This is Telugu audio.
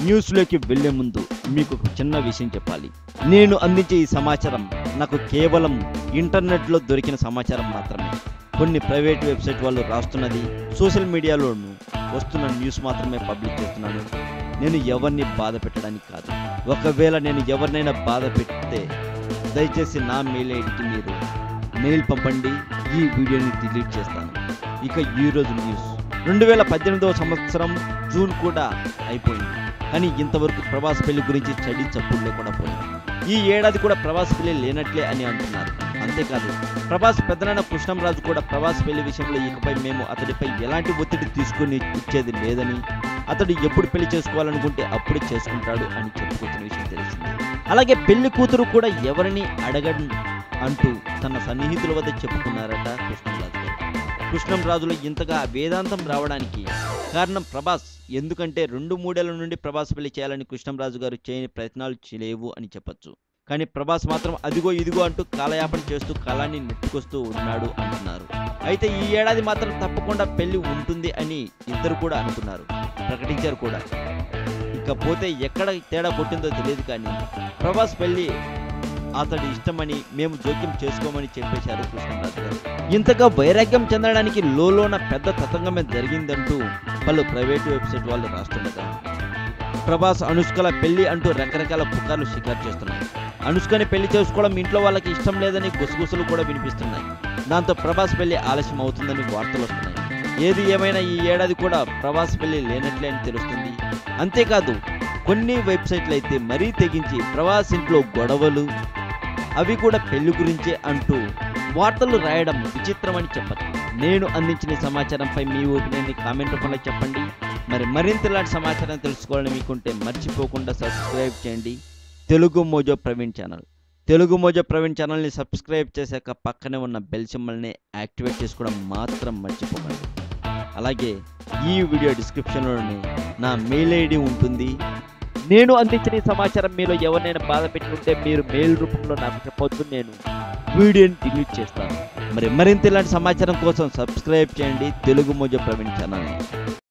న్యూస్లోకి వెళ్లే ముందు మీకు ఒక చిన్న విషయం చెప్పాలి నేను అందించే ఈ సమాచారం నాకు కేవలం ఇంటర్నెట్లో దొరికిన సమాచారం మాత్రమే కొన్ని ప్రైవేట్ వెబ్సైట్ వాళ్ళు రాస్తున్నది సోషల్ మీడియాలోను వస్తున్న న్యూస్ మాత్రమే పబ్లిక్ చేస్తున్నాను నేను ఎవరిని బాధ పెట్టడానికి కాదు ఒకవేళ నేను ఎవరినైనా బాధ పెడితే దయచేసి నా మెయిల్ ఐడికి మీరు మెయిల్ పంపండి ఈ వీడియోని డిలీట్ చేస్తాను ఇక ఈరోజు న్యూస్ రెండు వేల పద్దెనిమిదవ సంవత్సరం జూన్ కూడా అయిపోయింది కానీ ఇంతవరకు ప్రభాస్ పెళ్లి గురించి చడి చప్పుడు లేకుండా పోయింది ఈ ఏడాది కూడా ప్రభాస్ పెళ్లి లేనట్లే అని అంటున్నారు అంతేకాదు ప్రభాస్ పెద్దనాన్న కృష్ణంరాజు కూడా ప్రభాస్ పెళ్లి విషయంలో ఇకపై మేము అతడిపై ఎలాంటి ఒత్తిడి తీసుకుని ఇచ్చేది లేదని అతడు ఎప్పుడు పెళ్లి చేసుకోవాలనుకుంటే అప్పుడే చేసుకుంటాడు అని చెప్పుకొచ్చిన విషయం తెలిసింది అలాగే పెళ్లి కూతురు కూడా ఎవరిని అడగడం అంటూ తన సన్నిహితుల వద్ద చెప్పుకున్నారట కృష్ణంరాజు గారు కృష్ణంరాజులో ఇంతగా వేదాంతం రావడానికి కారణం ప్రభాస్ ఎందుకంటే రెండు మూడేళ్ల నుండి ప్రభాస్ పెళ్లి చేయాలని కృష్ణంరాజు గారు చేయని ప్రయత్నాలు చేయలేవు అని చెప్పొచ్చు కానీ ప్రభాస్ మాత్రం అదిగో ఇదిగో అంటూ కాలయాపన చేస్తూ కాలాన్ని నెట్టుకొస్తూ ఉన్నాడు అంటున్నారు అయితే ఈ ఏడాది మాత్రం తప్పకుండా పెళ్లి ఉంటుంది అని ఇద్దరు కూడా అనుకున్నారు ప్రకటించారు కూడా ఇకపోతే ఎక్కడ తేడా కొట్టిందో తెలియదు కానీ ప్రభాస్ పెళ్లి అతడి ఇష్టమని మేము జోక్యం చేసుకోమని చెప్పేశారు కృష్ణరాజు గారు ఇంతగా వైరాగ్యం చెందడానికి లోలోన పెద్ద తతంగమే జరిగిందంటూ పలు ప్రైవేటు వెబ్సైట్ వాళ్ళు రాస్తుండగా ప్రభాస్ అనుష్కల పెళ్లి అంటూ రకరకాల పుకార్లు షికారు చేస్తున్నాయి అనుష్కని పెళ్లి చేసుకోవడం ఇంట్లో వాళ్ళకి ఇష్టం లేదని గుసగుసలు కూడా వినిపిస్తున్నాయి దాంతో ప్రభాస్ పెళ్లి ఆలస్యం అవుతుందని వార్తలు వస్తున్నాయి ఏది ఏమైనా ఈ ఏడాది కూడా ప్రభాస్ పెళ్లి లేనట్లే అని తెలుస్తుంది అంతేకాదు కొన్ని వెబ్సైట్లు అయితే మరీ తెగించి ప్రభాస్ ఇంట్లో గొడవలు అవి కూడా పెళ్లి గురించే అంటూ వార్తలు రాయడం విచిత్రమని చెప్పచ్చు నేను అందించిన ఈ సమాచారంపై మీ ఒపీనియన్ని కామెంట్ రూపంలో చెప్పండి మరి మరింత ఇలాంటి సమాచారం తెలుసుకోవాలని మీకుంటే మర్చిపోకుండా సబ్స్క్రైబ్ చేయండి Telugu Mojo Praveen channel Telugu Mojo Praveen ఛానల్ని సబ్స్క్రైబ్ చేశాక పక్కనే ఉన్న బెల్ సింబల్ని యాక్టివేట్ చేసుకోవడం మాత్రం మర్చిపోకండి అలాగే ఈ వీడియో డిస్క్రిప్షన్లోనే నా మెయిల్ ఐడి ఉంటుంది నేను అందించిన ఈ సమాచారం మీలో ఎవరినైనా బాధ పెట్టి ఉంటే మీరు మెయిల్ రూపంలో నాకు చెప్పొచ్చు నేను వీడియోని డిలీట్ చేస్తాను మరి మరింత ఇలాంటి సమాచారం కోసం సబ్స్క్రైబ్ చేయండి తెలుగు మోజో ప్రవీణ్ ఛానల్ని